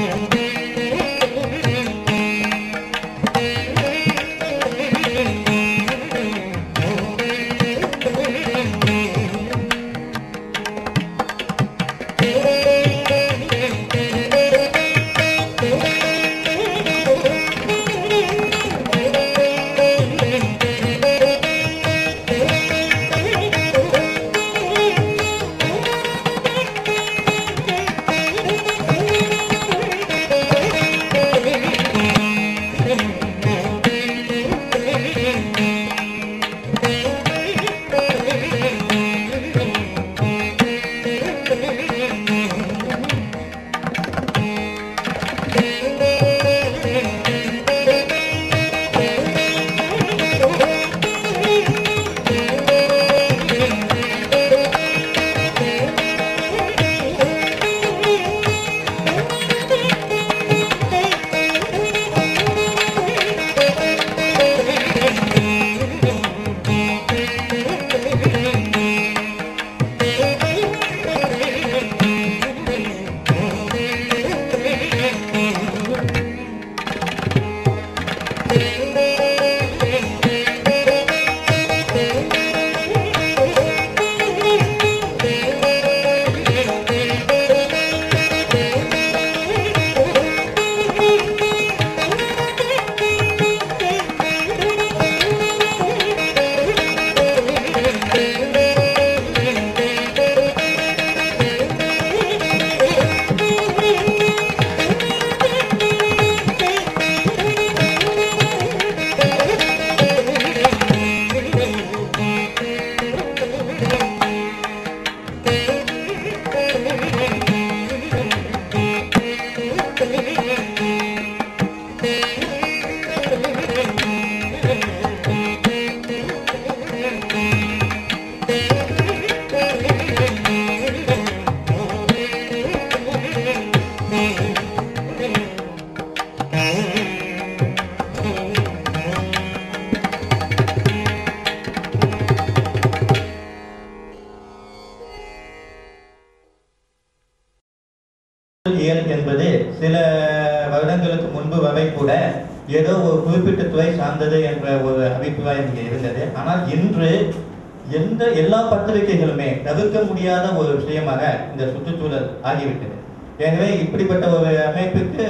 இயல் என்பது சில வருடங்களுக்கு முன்பு வரை கூட ஏதோ ஒரு குறிப்பிட்ட துறை சார்ந்தது என்ற ஒரு அபிப்பிராயம் இங்கே இருந்தது ஆனால் இன்று எந்த எல்லா பத்திரிகைகளுமே தவிர்க்க முடியாத ஒரு விஷயமாக இந்த சுற்றுச்சூழல் ஆகிவிட்டது எனவே இப்படிப்பட்ட ஒரு அமைப்புக்கு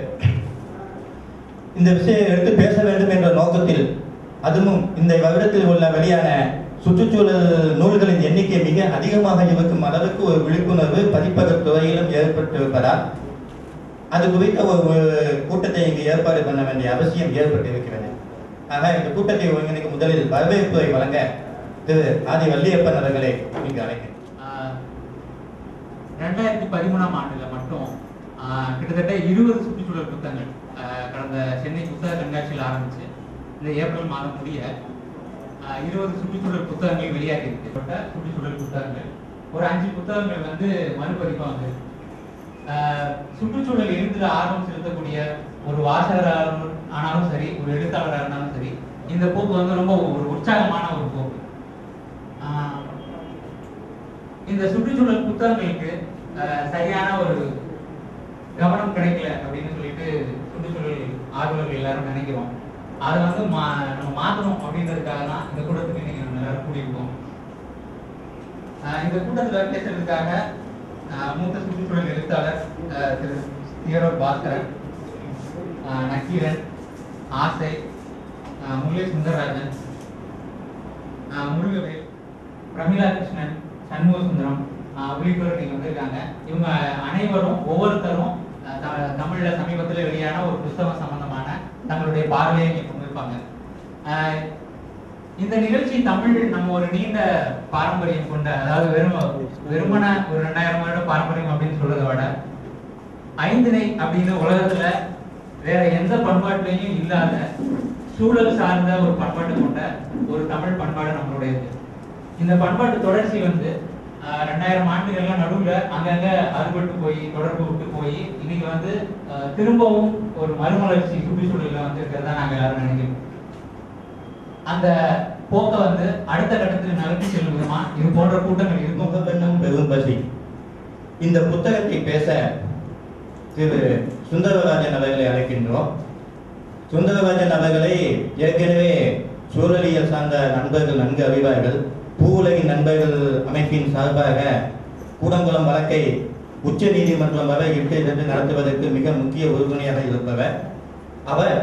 இந்த விஷயம் எடுத்து பேச வேண்டும் என்ற நோக்கத்தில் அதுவும் இந்த வருடத்தில் உள்ள வெளியான சுற்றுச்சூழல் நூல்களின் எண்ணிக்கை மிக அதிகமாக இருக்கும் அளவுக்கு ஒரு விழிப்புணர்வு பதிப்பக துறையிலும் ஏற்பட்டிருப்பதால் அது குறித்த ஒரு கூட்டத்தை இங்கு ஏற்பாடு பண்ண வேண்டிய அவசியம் ஏற்பட்டிருக்கிறது ஆக இந்த கூட்டத்தை ஒருங்கிணைக்கு முதலில் வரவேற்புரை வழங்க திரு ஆதி வள்ளியப்பன் அவர்களை இங்கு அழைக்கிறேன் ஆஹ் ரெண்டாயிரத்தி பதிமூணாம் ஆண்டுல மட்டும் ஆஹ் கிட்டத்தட்ட இருபது சுற்றுச்சூழல் புத்தகங்கள் ஆஹ் கடந்த சென்னை புத்தக கண்காட்சியில் ஆரம்பிச்சு இந்த ஏப்ரல் மாதம் முடிய ஆஹ் இருபது சுற்றுச்சூழல் புத்தகங்கள் வெளியாகி இருக்கு சுற்றுச்சூழல் புத்தகங்கள் ஒரு அஞ்சு புத்தகங்கள் வந்து மறுபதிப்பா வந்து சுற்றுச்சூழல் எழுத்துல ஆர்வம் செலுத்தக்கூடிய ஒரு வாசகராக ஆனாலும் சரி ஒரு எழுத்தாளராக இருந்தாலும் சரி இந்த போக்கு வந்து ரொம்ப ஒரு உற்சாகமான ஒரு போக்கு ஆஹ் இந்த சுற்றுச்சூழல் புத்தகங்களுக்கு அஹ், சரியான ஒரு கவனம் கிடைக்கல அப்படின்னு சொல்லிட்டு சுற்றுச்சூழல் ஆர்வலர்கள் எல்லாரும் நினைக்கிறோம் அதை வந்து மா நம்ம மாத்தணும் அப்படின்றதுக்காக தான் இந்த கூட்டத்துக்கு இன்னைக்கு நம்ம எல்லாரும் கூடியிருக்கோம் அஹ், இந்த கூட்டத்துல பேசுறதுக்காக அஹ், மூத்த சுற்றுச்சூழல் எழுத்தாளர் அஹ், திரு தியரோட் பாஸ்கரன் அஹ், நக்கீரன் ஆசை அஹ், முல்லை சுந்தரராஜன் அஹ், முருகவேல் பிரமிளா கிருஷ்ணன் சண்முக சுந்தரம் ஆஹ் உள்ளிட்டோர் நீங்க வந்திருக்காங்க இவங்க அனைவரும் ஒவ்வொருத்தரும் ஆஹ் த- தமிழ்ல சமீபத்தில் வெளியான ஒரு புஸ்தகம் சம்பந்தமான தங்களுடைய பார்வையை இங்க கொண்டிருப்பாங்க ஆஹ் இந்த நிகழ்ச்சி தமிழ் நம்ம ஒரு நீண்ட பாரம்பரியம் கொண்ட அதாவது வெறும் வெறுமன ஒரு ரெண்டாயிரம் வருட பாரம்பரியம் அப்படின்னு சொல்றதை விட ஐந்திணை அப்படின்னு உலகத்துல வேற எந்த பண்பாட்டிலையும் இல்லாத சூழல் சார்ந்த ஒரு பண்பாட்டு கொண்ட ஒரு தமிழ் பண்பாடு நம்மளுடையது இந்த பண்பாட்டு தொடர்ச்சி வந்து ஆஹ், ரெண்டாயிரம் ஆண்டுகள்லாம் நடுவுல அங்கங்க அறுபட்டு போய் தொடர்பு விட்டு போய் இன்னைக்கு வந்து ஆஹ், திரும்பவும் ஒரு மறுமலர்ச்சி சுற்றுச்சூழல்ல வந்து இருக்கிறதா நாங்க எல்லாரும் நினைக்கிறோம் அந்த போக்கை வந்து அடுத்த கட்டத்துக்கு நகர்த்தி செல்லும் விதமா இது போன்ற கூட்டங்கள் இருக்கும் முகப்பெண்ணும் பெரும் பசி இந்த புத்தகத்தை பேச திரு சுந்தரராஜன் அவர்களை அழைக்கின்றோம் சுந்தரராஜன் அவர்களை ஏற்கனவே சூழலியல் சார்ந்த நண்பர்கள் நன்கு அறிவார்கள் பூவுலகின் நண்பர்கள் அமைப்பின் சார்பாக கூடங்குளம் வழக்கை உச்ச நீதிமன்றம் வரை இட்டு சென்று நடத்துவதற்கு மிக முக்கிய உறுதுணையாக இருப்பவர் அவர்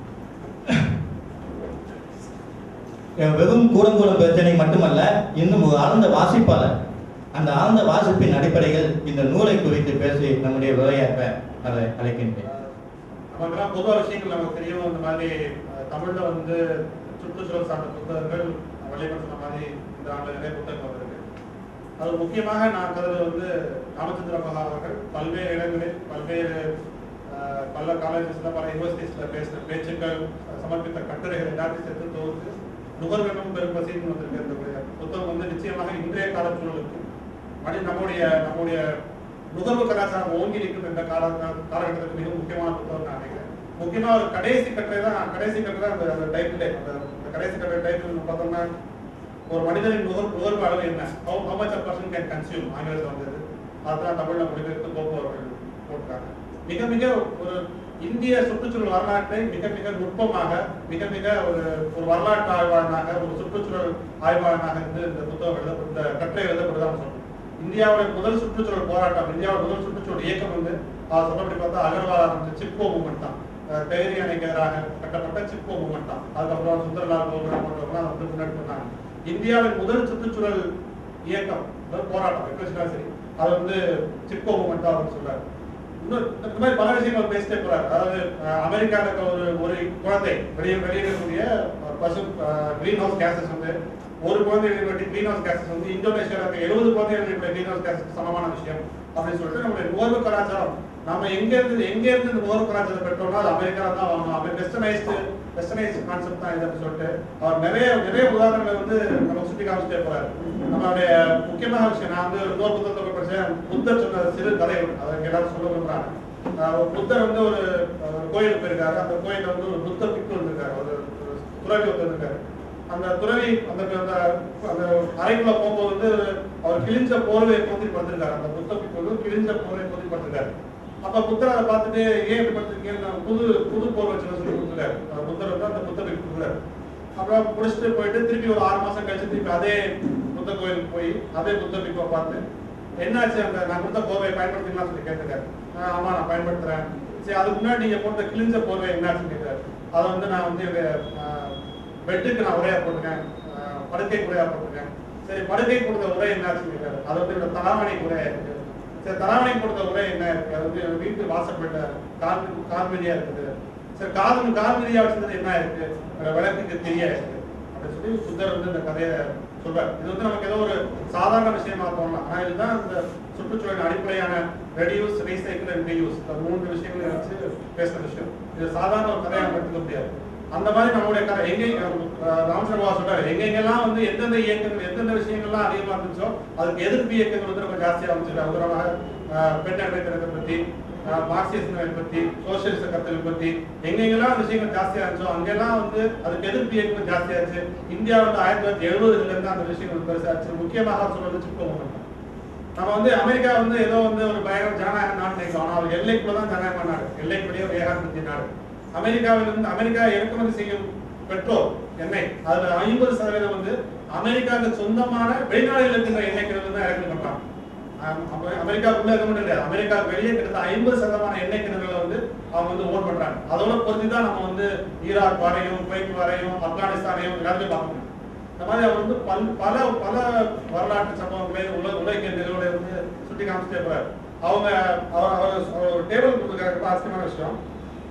வெறும் கூடங்குளம் பிரச்சனை மட்டுமல்ல இன்னும் ஒரு ஆழ்ந்த வாசிப்பாளர் அந்த ஆழ்ந்த வாசிப்பின் அடிப்படையில் இந்த நூலை குறித்து பேசி நம்முடைய உரையாற்ற அதை அழைக்கின்றேன் நமக்கெல்லாம் பொதுவாக விஷயங்கள் நமக்கு தெரியும் இந்த மாதிரி அஹ், தமிழ்ல வந்து சுற்றுச்சூழல் சார்ந்த புத்தகங்கள் வள்ளிமன் சொன்ன மாதிரி இந்த ஆண்டு நிறைய புத்தகங்கள் வந்திருக்கு அது முக்கியமாக நான் கருது வந்து ராமச்சந்திர மகா அவர்கள் பல்வேறு இடங்களில் பல்வேறு அஹ், பல காலேஜஸ்ல பல யூனிவர்சிட்டிஸ்ல பேசின பேச்சுக்கள் சமர்ப்பித்த கட்டுரைகள் எல்லாத்தையும் சேர்த்து தொகுத்து நுகர்வெனும் பெரும் பசின்னு வந்திருக்கு இந்த புத்தகம் வந்து நிச்சயமாக இன்றைய காலச்சூழலுக்கு மணி நம்முடைய நம்முடைய நுகர்வு கலாச்சாரம் ஓங்கி நிற்கும் இந்த கால காலகட்டத்துக்கு மிக முக்கியமான புத்தகம் நான் நினைக்கிறேன் முக்கியமா ஒரு கடைசி கட்டுரை தான் கடைசி கட்டுரை தான் அந்த அந்த டைட்டில் அந்த அந்த கடைசி கட்டுரை டைட்டில் பார்த்தோம்னா ஒரு மனிதனின் நுகர் நுகர்வு அளவு என்ன how how much a person can consume ஆங்கிலத்தில் வந்தது அதுதான் தமிழ்ல மொழிபெயர்த்து கோப்பு அவர்கள் போட்டிருக்காங்க மிக மிக ஒரு இந்திய சுற்றுச்சூழல் வரலாற்றை மிக மிக நுட்பமாக மிக மிக ஒரு ஒரு வரலாற்று ஆய்வாளனாக ஒரு சுற்றுச்சூழல் ஆய்வாளனாக இருந்து இந்த புத்தகம் எழுத இந்த கட்டுரை எழுதப்படுதான் சொல்லணும் இந்தியாவுடைய முதல் சுற்றுச்சூழல் போராட்டம் இந்தியாவோட முதல் சுற்றுச்சூழல் இயக்கம் வந்து அவர் சொன்னபடி பார்த்தா அகர்வால் ஆரம்பிச்ச சிப்கோ மூமெண்ட் தான் அஹ் டைரி அணைக்கு எதிராக கட்டப்பட்ட சிப்கோ மூமெண்ட் தான் அதுக்கப்புறம் சுந்தரலால் கோகுலம் போன்றவங்களாம் வந்து முன்னாடி பண்ணாங்க இந்தியாவின் முதல் சுற்றுச்சூழல் இயக்கம் அதாவது போராட்டம் எப்படி சொன்னாலும் சரி அது வந்து சிப்கோ மூமெண்ட் தான் அப்படின்னு சொல்றாரு இன்னும் இந்த மாதிரி பல விஷயங்கள் பேசிட்டே போறாரு அதாவது அஹ், அமெரிக்கால இருக்க ஒரு ஒரு குழந்தை வெளியே வெளியிடக்கூடிய பசு கிரீன் ஹவுஸ் கேசஸ் வந்து ஒரு குழந்தை வெளியிடக்கூடிய கிரீன் ஹவுஸ் கேசஸ் வந்து இந்தோனேஷியால இருக்க எழுபது குழந்தை வெளியிடக்கூடிய கிரீன் ஹவுஸ் கேசஸ் சமமான விஷயம் அப்படின்னு சொல்லிட்டு நம்மளுடைய நுகர்வு கலாச்சாரம் நம்ம எங்க இருந்து எங்க இருந்து இந்த நுகர்வு கலாச்சாரத்தை பெற்றோம்னா அது அமெரிக்கால தான் வாங்கணும் அப்படி வெஸ்டர்னைஸ்டு வெஸ்டர்னைஸ்டு கான்செப்ட் தான் இது அப்படின்னு சொல்லிட்டு அவர் நிறைய நிறைய உதாரணங்களை வந்து நம்ம சுட்டி காமிச்சிட்டே போறாரு நம்மளுடைய முக்கியமான விஷயம் நான் வந்து இன்னொரு புத்தகத்தை படிச்சேன் புத்தர் சொன்ன சிறு கதை ஒன்று. அதை இங்க எல்லாரும் சொல்ல விரும்புறாங்க ஆஹ் ஒரு புத்தர் வந்து ஒரு ஒரு கோயிலுக்கு போயிருக்காரு அந்த கோயில்ல வந்து ஒரு புத்த பிக்கு வந்திருக்காரு ஒரு ஒரு துறவி ஒருத்தர் இருக்காரு அந்த துறவி அந்த அந்த அந்த அறைக்குள்ள போகும்போது வந்து அவர் கிழிஞ்ச போர்வையை போத்தி படுத்திருக்காரு அந்த புத்த பிக்கு வந்து கிழிஞ்ச போர்வையை போத்தி படுத்திருக்காரு அப்ப புத்தர் அதை பார்த்துட்டு ஏன் இப்படி படுத்திருக்கீங்க புது புது போர்வை வச்சு சொல்லி கொடுத்துருக்காரு அந்த புத்தர் வந்து அந்த புத்த பிக்கு கொடுக்குறாரு அப்புறம் முடிச்சுட்டு போயிட்டு திருப்பி ஒரு ஆறு மாசம் கழிச்சு திருப்பி அதே புத்த கோயிலுக்கு போய் அதே புத்த பிக்குவை பார்த்து என்னாச்சு அந்த நான் கொடுத்த போர்வை பயன்படுத்திக்கலாம் சொல்லி கேட்டிருக்காரு "ஆ, ஆமா நான் பயன்படுத்துறேன் சரி அதுக்கு முன்னாடி நீங்க போட்ட கிழிஞ்ச போர்வை என்னாச்சுன்னு கேட்டாரு அதை வந்து நான் வந்து என்னுடைய பெட்டுக்கு நான் உரையா போட்டிருக்கேன் ஆ, படுக்கைக்கு உரையா போட்டிருக்கேன் சரி படுக்கை கொடுத்த உரை என்னாச்சுன்னு கேட்டாரு அது வந்து என்னோட தலாவணி உரையா இருக்கு சரி தலாவணி கொடுத்த உரை என்ன இருக்கு அது வந்து என் வீட்டு வாசப்பட்ட கால் கால்வெளியா இருக்குது சரி காது கால்வெளியா வச்சது என்ன இருக்கு என்னோட விளக்குக்கு தெரிய இருக்கு அப்படின்னு சொல்லி சுந்தர் வந்து இந்த கதையை சொல்றாரு இது வந்து நமக்கு ஏதோ ஒரு சாதாரண விஷயமா தோணலாம் ஆனா இதுதான் இந்த சுற்றுச்சூழலின் அடிப்படையான ரெடியூஸ் ரீசைக்கிள் அண்ட் ரீயூஸ் இந்த மூன்று விஷயங்களை வச்சு பேசுற விஷயம் இது சாதாரண ஒரு கதையை நம்ம எடுத்துக்க முடியாது அந்த மாதிரி நம்மளுடைய கதை எங்க ராமசர்வா சொல்றாரு எங்கெங்கெல்லாம் வந்து எந்தெந்த இயக்கங்கள் எந்தெந்த விஷயங்கள்லாம் அதிகமா இருந்துச்சோ அதுக்கு எதிர்ப்பு இயக்கங்கள் வந்து ரொம்ப ஜாஸ்தியா இருந்துச்சு உதாரணமாக அஹ், பெண் அடிமைத்தனத்தை பத்தி அஹ், மார்க்சிசம் பத்தி சோசியலிச கருத்துக்கள் பத்தி எங்கெங்கெல்லாம் விஷயங்கள் ஜாஸ்தியா இருந்துச்சோ அங்கெல்லாம் வந்து அதுக்கு எதிர்ப்பு இயக்கம் ஜாஸ்தியாச்சு இந்தியா வந்து ஆயிரத்தி தொள்ளாயிரத்தி எழுபதுல இருந்து அந்த விஷயங்கள் பெருசாச்சு முக்கியமாக சொல்றது சிப்போ மூமெண்ட் நம்ம வந்து அமெரிக்கா வந்து ஏதோ வந்து ஒரு பயங்கர ஜனநாயக நாடு நினைக்கிறோம் ஆனால் அது எல்லைக்குள்ள தான் ஜனநாயக நாடு எல்லைக்குள்ளேயே ஒரு ஏகாதிபத்திய நாடு அமெரிக்காவிலிருந்து அமெரிக்கா இறக்குமதி செய்யும் பெட்ரோல் எண்ணெய் அதுல ஐம்பது சதவீதம் வந்து அமெரிக்காவுக்கு சொந்தமான வெளிநாடுகளில் இருக்கின்ற எண்ணெய் கிணறு தான் இறக்குமதி பண்றாங்க அம்- அமெ- அமெரிக்காவுக்குள்ள இருக்க மட்டும் கிடையாது அமெரிக்கா வெளியே கிட்டத்தட்ட ஐம்பது சதமான எண்ணெய் கிணறுகளை வந்து அவங்க வந்து ஓன் பண்றாங்க அதோட பொறுத்து தான் நம்ம வந்து ஈராக் வரையும் குவைத் வரையும் ஆப்கானிஸ்தானையும் எல்லாத்தையும் பார்க்க முடியும் இந்த மாதிரி அவர் வந்து பல் பல பல வரலாற்று சம்பவங்களை உல உலக நிகழ்வுகளை வந்து சுட்டி காமிச்சிட்டே போறாரு அவங்க அவர் அவர் அவர் ஒரு டேபிள் கொடுத்துருக்காரு ரொம்ப ஆச்சரியமான விஷயம்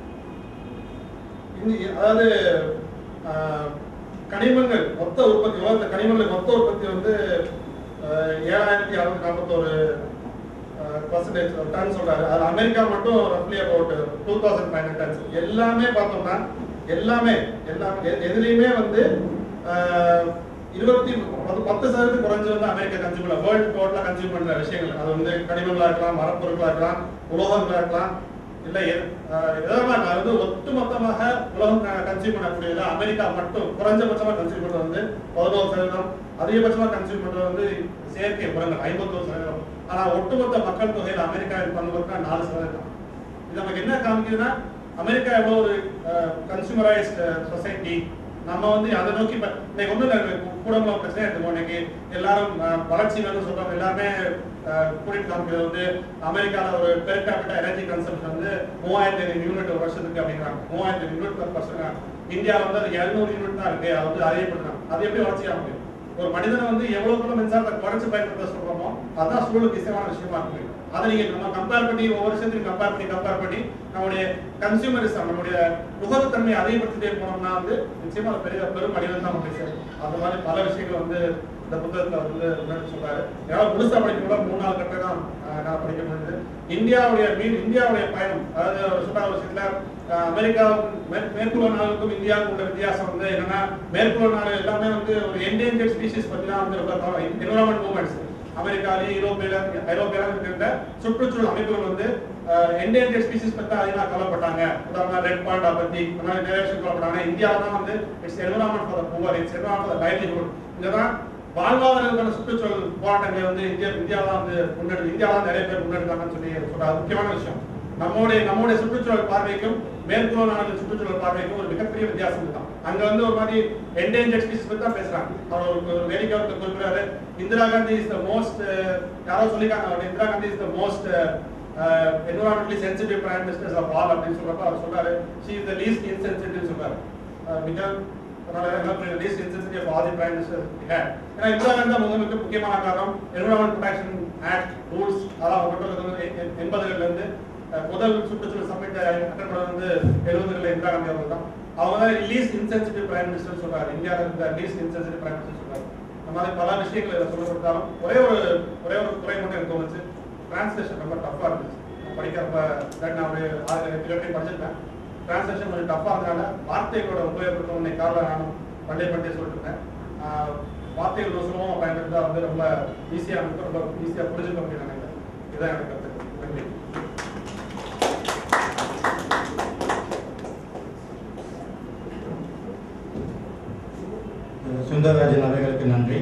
இந்த- அதாவது ஆஹ், கனிமங்கள் மொத்த உற்பத்தி உலகத்துல கனிமங்கள் மொத்த உற்பத்தி வந்து ஆஹ், ஏழாயிரத்தி அறுநூத்தி நாற்பத்தோரு பர்சன்டேஜ் டன் சொல்றாரு அது அமெரிக்கா மட்டும் ரஃப்லி about two thousand five hundred tons எல்லாமே பார்த்தோம்னா எல்லாமே எல்லாமே எ- எதுலையுமே வந்து ஆஹ், இருபத்தி பத்து- பத்து சதவீதம் குறைஞ்சு வந்து அமெரிக்கா கன்சியூம் பண்ணல வேர்ல்டு டோட்டலா கன்சியூம் பண்ற விஷயங்கள் அது வந்து கனிமங்களா இருக்கலாம் மரப்பொருட்களா இருக்கலாம் உலோகங்களா இருக்கலாம் இல்ல எ- ஆஹ், எதெல்லாம் இருக்கலாம். அது வந்து ஒட்டுமொத்தமாக உலகம் கன்சியூம் பண்ணக்கூடியதுல அமெரிக்கா மட்டும் குறைஞ்சபட்சமா கன்சியூம் பண்றது வந்து பதினோரு சதவீதம் அதிகபட்சமா கன்சியூம் பண்றது வந்து செயற்கை உரங்கள் ஐம்பத்தோரு சதவீதம் ஆனா ஒட்டுமொத்த மக்கள் தொகையில் அமெரிக்காவின் பங்கு பார்த்தா நாலு சதவீதம் இது நமக்கு என்ன காமிக்குதுன்னா அமெரிக்கா எவ்வளோ ஒரு கன்சூமரைஸ்ட் சொசைட்டி நம்ம வந்து அதை நோக்கி இப்ப இன்னைக்கு ஒன்றும் கூடங்குளம் பிரச்சனை எடுத்துக்கோ இன்னைக்கு எல்லாரும் அஹ், வளர்ச்சி வேணும்னு சொல்றவங்க எல்லாருமே அஹ், கூட்டிட்டு காமிக்கிறது வந்து அமெரிக்கால ஒரு பெர் கேபிட்டா எனர்ஜி கன்சம்ஷன் வந்து மூவாயிரத்தி யூனிட் ஒரு வருஷத்துக்கு அப்படிங்கிறாங்க மூவாயிரத்தி யூனிட் per பர்சன்ட் இந்தியாவில் வந்து அது எழுநூறு யூனிட் தான் இருக்கு அது வந்து அதிகப்படுறாங்க அது எப்படி வளர்ச்சியாக முடியும் ஒரு மனிதனை வந்து எவ்வளவு தூரம் மின்சாரத்தை குறைச்சு பயன்படுத்த சொல்றோமோ அதான் சூழலுக்கு இசையான விஷயமா இருக்கு அதை நீங்க நம்ம கம்பேர் பண்ணி ஒவ்வொரு விஷயத்தையும் கம்பேர் பண்ணி கம்பேர் பண்ணி நம்முடைய கன்சியூமரிசம் நம்முடைய நுகர்வுத்தன்மையை அதிகப்படுத்திட்டே போனோம்னா வந்து நிச்சயமா அது பெரிய பெரும் அடிவில் தான் போய் சேரும் அந்த மாதிரி பல விஷயங்கள் வந்து இந்த புத்தகத்துல வந்து முன்னாடி சொல்றாரு ஏதாவது முழுசா படிக்க கூட மூணு நாள் கட்ட தான் அஹ், நான் படிக்க முடியுது இந்தியாவுடைய மீன் இந்தியாவுடைய பயணம் அதாவது அவர் சொல்ற ஒரு விஷயத்துல அஹ், அமெரிக்கா மே- மேற்குள்ள நாடுகளுக்கும் இந்தியாவுக்கும் உள்ள வித்தியாசம் வந்து என்னன்னா மேற்குள்ள நாடு எல்லாமே வந்து ஒரு என்டேஞ்சர் ஸ்பீசிஸ் பத்தி தான் வந்து ரொம்ப என்வரான்மெண்ட் மூவ்மெண்ட்ஸ் அமெரிக்காலையும் யூரோப்பியில ஐரோப்பியில இருக்கின்ற சுற்றுச்சூழல் அமைப்புகள் வந்து என்டேஞ்சர் ஸ்பீசிஸ் பத்தி தான் அதிகமாக கவலைப்பட்டாங்க உதாரணம் ரெட் பாண்டா பத்தி இந்த மாதிரி நிறைய விஷயம் கவலைப்பட்டாங்க இந்தியாவில் தான் வந்து it's environment for poor it's environment for livelihood இதெல்லாம் வாழ்வாதாரங்களுக்கான சுற்றுச்சூழல் போராட்டங்களை வந்து இந்தியா இந்தியாவில் தான் வந்து முன்னெடு இந்தியாவில் நிறைய பேர் முன்னெடுக்காங்கன்னு சொல்லி சொல்றாரு முக்கியமான விஷயம் நம்மளுடைய நம்மளுடைய சுற்றுச்சூழல் பார்வைக்கும் மேற்குள்ள நாடுகள் சுற்றுச்சூழல் பார்வைக்கும் ஒரு மிகப்பெரிய வித்தியாசம் இருக்கான் அங்க வந்து ஒரு மாதிரி என்டேஞ்சர் ஸ்பீசிஸ் பத்தி தான் பேசுறாங்க அவர் ஒரு ஒரு வேடிக்கை ஒருத்தர் குறிப்பிடாரு Indira Gandhi is the most யாரோ சொல்லிருக்காங்க அவர் Indira Gandhi is the most environmentally sensitive prime ministers of all அப்படின்னு சொல்றப்ப அவர் சொல்றாரு she is the least insensitive சொல்றாரு மிக least insensitive of all the prime ministers ஏன்னா இந்திரா காந்தி தான் முதலுக்கு முக்கியமான காரணம் என்வரான்மெண்ட் ப்ரொடெக்ஷன் ஆக்ட் ரூல்ஸ் அதெல்லாம் அவங்க கொண்டு வந்தது வந்து எ- எண்பதுகள்ல இருந்து அஹ், முதல் சுற்றுச்சூழல் சமிட் அட்டன் பண்ணது வந்து எழுபதுகளில் இந்திரா காந்தி அவர்கள் தான் அவங்க தான் லீஸ்ட் இன்சென்சிட்டிவ் பிரைம் மினிஸ்டர் சொல்றாரு இந்தியாவில் இருந்த லீஸ்ட் இன்சென்சிட்டிவ் பிரைம் மினிஸ்டர் சொல்றாரு இந்த மாதிரி பல விஷயங்கள் இதில் சொல்லப்பட்டாலும் ஒரே ஒரு ஒரே ஒரு குறை மட்டும் எனக்கு தோணுச்சு டிரான்ஸ்லேஷன் ரொம்ப டஃப்பாக இருந்துச்சு நான் படிக்கிறப்ப இல்லாட்டி நான் ஒரு ஆறு எட்டு படிச்சிருப்பேன் டிரான்ஸ்லேஷன் கொஞ்சம் டஃப்பாக இருந்தனால வார்த்தைகளோட உபயோகப்படுத்தும் இன்னைக்கு காலையில் நானும் பண்டே பண்டே சொல்லிட்டு இருந்தேன் ஆஹ் வார்த்தைகள் ரொம்ப சுலபமாக பயன்படுத்தா வந்து ரொம்ப ஈஸியாக இருக்கும் ரொம்ப ஈஸியாக புரிஞ்சுக்க முடியும் நினைக்கிறேன் இதுதான் எனக்கு கருத்து நன்றி சுந்தரராஜன் அவர்களுக்கு நன்றி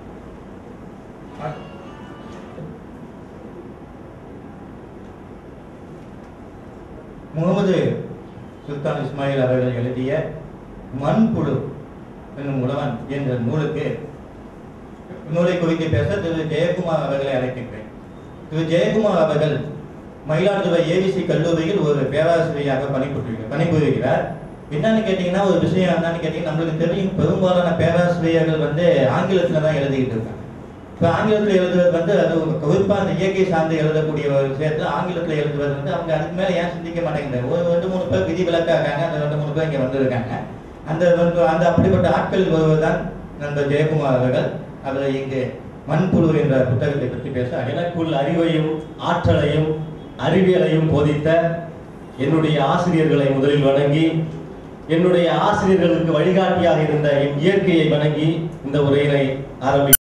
முகமது சுல்தான் இஸ்மாயில் அவர்கள் எழுதிய மண்புழு என்னும் உழவன் என்ற நூலுக்கு நூலை குறித்து பேச திரு ஜெயக்குமார் அவர்களை அழைக்கின்றேன் திரு ஜெயக்குமார் அவர்கள் மயிலாடுதுறை ஏவிசி கல்லூரியில் ஒரு பேராசிரியராக பணிபுரிகிறார் பணிபுரிகிறார் என்னன்னு கேட்டீங்கன்னா ஒரு விஷயம் என்னன்னு கேட்டீங்கன்னா நம்மளுக்கு தெரியும் பெரும்பாலான பேராசிரியர்கள் வந்து ஆங்கிலத்துல தான் எழுதிக்கிட்டு இருக்காங்க இப்போ ஆங்கிலத்தில் எழுதுவது வந்து அது குறிப்பாக அந்த இயற்கை சார்ந்து எழுதக்கூடிய ஒரு விஷயத்தை ஆங்கிலத்தில் எழுதுவது வந்து அவங்க அதுக்கு மேலே ஏன் சிந்திக்க மாட்டேங்கிறாங்க ஒரு ரெண்டு மூணு பேர் விதி விலக்காக்காங்க அந்த ரெண்டு மூணு பேர் இங்கே வந்திருக்காங்க அந்த வந்து அந்த அப்படிப்பட்ட ஆட்கள் வருவதுதான் நண்பர் ஜெயக்குமார் அவர்கள் அவரை இங்கு மண்புழு என்ற புத்தகத்தை பற்றி பேச அகில எனக்குள் அறிவையும் ஆற்றலையும் அறிவியலையும் போதித்த என்னுடைய ஆசிரியர்களை முதலில் வணங்கி என்னுடைய ஆசிரியர்களுக்கு வழிகாட்டியாக இருந்த என் இயற்கையை வணங்கி இந்த உரையினை ஆரம்பி